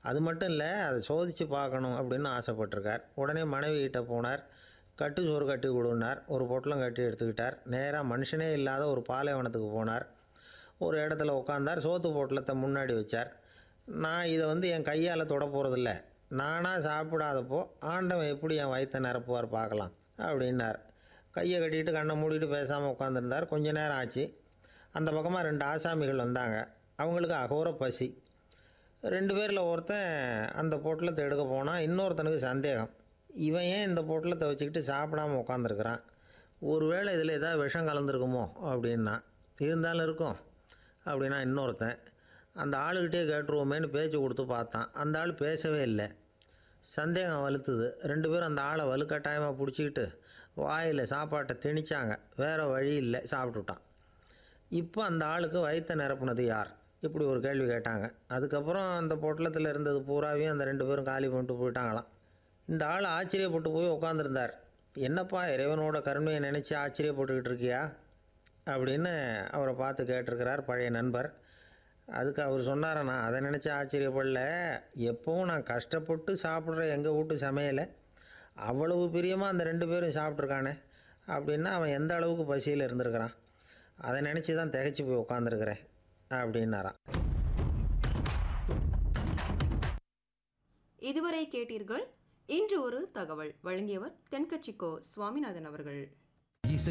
அது மட்டும் இல்லை அதை சோதித்து பார்க்கணும் அப்படின்னு ஆசைப்பட்டிருக்கார் உடனே மனைவி கிட்ட போனார் கட்டு சோறு கட்டி கொடுனார் ஒரு பொட்டலம் கட்டி எடுத்துக்கிட்டார் நேராக மனுஷனே இல்லாத ஒரு பாலைவனத்துக்கு போனார் ஒரு இடத்துல உட்காந்தார் சோத்து பொட்டலத்தை முன்னாடி வச்சார் நான் இதை வந்து என் கையால் தொட போகிறதில்ல நானாக சாப்பிடாதப்போ ஆண்டவன் எப்படி என் வயிற்றை நிரப்புவார் பார்க்கலாம் அப்படின்னார் கையை கட்டிட்டு கண்ணை மூடிட்டு பேசாமல் உட்காந்துருந்தார் கொஞ்ச நேரம் ஆச்சு அந்த பக்கமாக ரெண்டு ஆசாமிகள் வந்தாங்க அவங்களுக்கு அகோர பசி ரெண்டு பேரில் ஒருத்தன் அந்த பொட்டலத்தை எடுக்க போனால் இன்னொருத்தனுக்கு சந்தேகம் இவன் ஏன் இந்த பொட்டலத்தை வச்சுக்கிட்டு சாப்பிடாம உட்காந்துருக்குறான் ஒருவேளை இதில் ஏதாவது விஷம் கலந்துருக்குமோ அப்படின்னா இருந்தாலும் இருக்கும் அப்படின்னா இன்னொருத்தன் அந்த ஆளுகிட்டே கேட்டுருவோமேன்னு பேச்சு கொடுத்து பார்த்தான் அந்த ஆள் பேசவே இல்லை சந்தேகம் வலுத்துது ரெண்டு பேரும் அந்த ஆளை வலுக்கட்டாயமாக பிடிச்சிக்கிட்டு வாயில் சாப்பாட்டை திணிச்சாங்க வேறு வழி இல்லை சாப்பிட்டுட்டான் இப்போ அந்த ஆளுக்கு வயிற்றை நிரப்புனது யார் இப்படி ஒரு கேள்வி கேட்டாங்க அதுக்கப்புறம் அந்த பொட்டலத்தில் இருந்தது பூராவையும் அந்த ரெண்டு பேரும் காலி பண்ணிட்டு போயிட்டாங்களாம் இந்த ஆள் ஆச்சரியப்பட்டு போய் உட்காந்துருந்தார் என்னப்பா இறைவனோட கருணையை நினச்சி ஆச்சரியப்பட்டுக்கிட்டு இருக்கியா அப்படின்னு அவரை பார்த்து கேட்டிருக்கிறார் பழைய நண்பர் அதுக்கு அவர் சொன்னார நான் அதை நினச்சி ஆச்சரியப்படல எப்பவும் நான் கஷ்டப்பட்டு சாப்பிட்ற எங்கள் வீட்டு சமையலை அவ்வளவு பிரியமாக அந்த ரெண்டு பேரும் சாப்பிட்ருக்கானே அப்படின்னா அவன் எந்த அளவுக்கு பசியில் இருந்திருக்கிறான் அதை நினச்சி தான் திகைச்சு போய் உட்காந்துருக்கிறேன் அப்படின்னாராம் இதுவரை கேட்டீர்கள் இன்று ஒரு தகவல் வழங்கியவர் தென்கட்சிக்கோ சுவாமிநாதன் அவர்கள்